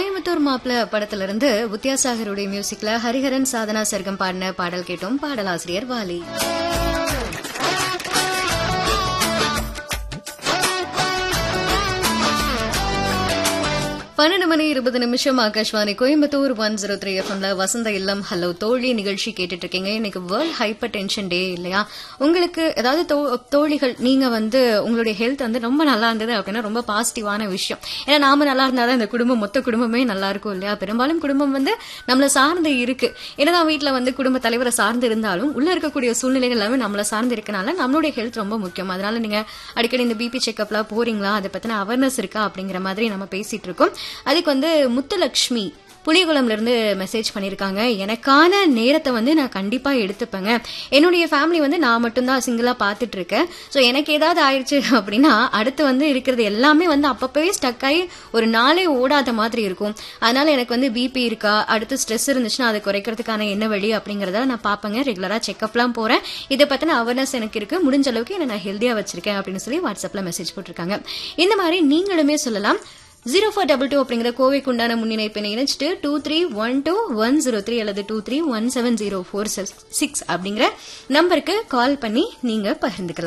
கோயம்புத்தூர் மாப்பிள படத்துல இருந்து வித்யாசாகருடைய மியூசிக்ல ஹரிஹரன் சாதனா சர்க்கம் பாடின பாடல் கேட்டோம் பாடலாசிரியர் வாலி பன்னெண்டு மணி இருபது நிமிஷம் Akashvani Coimbatore one zero three எஃப்எம்ல வசந்த இல்லம் ஹலோ தோழி நிகழ்ச்சி கேட்டுட்டு இருக்கீங்க இன்னைக்கு வேர்ல்ட் ஹைப்பர் டென்ஷன் டே இல்லையா உங்களுக்கு ஏதாவது தோ- தோழிகள் நீங்க வந்து உங்களுடைய ஹெல்த் வந்து ரொம்ப நல்லா இருந்தது அப்படின்னா ரொம்ப பாசிட்டிவான விஷயம் ஏன்னா நாம நல்லா இருந்தாதான் இந்த குடும்பம் மொத்த குடும்பமே நல்லா இருக்கும் இல்லையா பெரும்பாலும் குடும்பம் வந்து நம்மள சார்ந்து இருக்கு என்னதான் வீட்ல வந்து குடும்ப தலைவரை சார்ந்து இருந்தாலும் உள்ள இருக்கக்கூடிய சூழ்நிலைகள் எல்லாமே நம்மள சார்ந்து இருக்கனால நம்மளுடைய ஹெல்த் ரொம்ப முக்கியம் அதனால நீங்க அடிக்கடி இந்த பிபி செக்அப்லாம் போறீங்களா அதை பத்தின அவேர்னஸ் இருக்கா அப்படிங்கிற மாதிரி நம்ம பேசிட்டு இருக்கோம் அதுக்கு வந்து முத்துலட்சுமி புலிகுளம்ல இருந்து மெசேஜ் பண்ணிருக்காங்க எனக்கான நேரத்தை வந்து நான் கண்டிப்பா எடுத்துப்பேங்க என்னுடைய ஃபேமிலி வந்து நான் மட்டும்தான் சிங்கிளா பார்த்துட்டு இருக்கேன் ஸோ எனக்கு ஏதாவது ஆயிடுச்சு அப்படின்னா அடுத்து வந்து இருக்கிறது எல்லாமே வந்து அப்பப்பவே ஸ்டக் ஆகி ஒரு நாளே ஓடாத மாதிரி இருக்கும் அதனால எனக்கு வந்து பிபி இருக்கா அடுத்து ஸ்ட்ரெஸ் இருந்துச்சுன்னா அதை குறைக்கிறதுக்கான என்ன வழி அப்படிங்கறத நான் பார்ப்பேங்க ரெகுலரா செக்அப்லாம் போறேன் இதை பத்தின அவேர்னஸ் எனக்கு இருக்கு முடிஞ்ச அளவுக்கு என்ன நான் ஹெல்த்தியா வச்சிருக்கேன் அப்படின்னு சொல்லி வாட்ஸ்அப்ல மெசேஜ் போட்டிருக்காங்க இந்த மாதிரி நீங்களுமே சொல்லலாம் ஜீரோ ஃபோர் டபுள் டூ அப்படிங்கிற கோவைக்கு உண்டான முன்னிணைப்பினை இணைச்சிட்டு two three one two one zero three அல்லது two three one seven zero four six அப்படிங்கிற நம்பருக்கு கால் பண்ணி நீங்க பகிர்ந்துக்கலாம்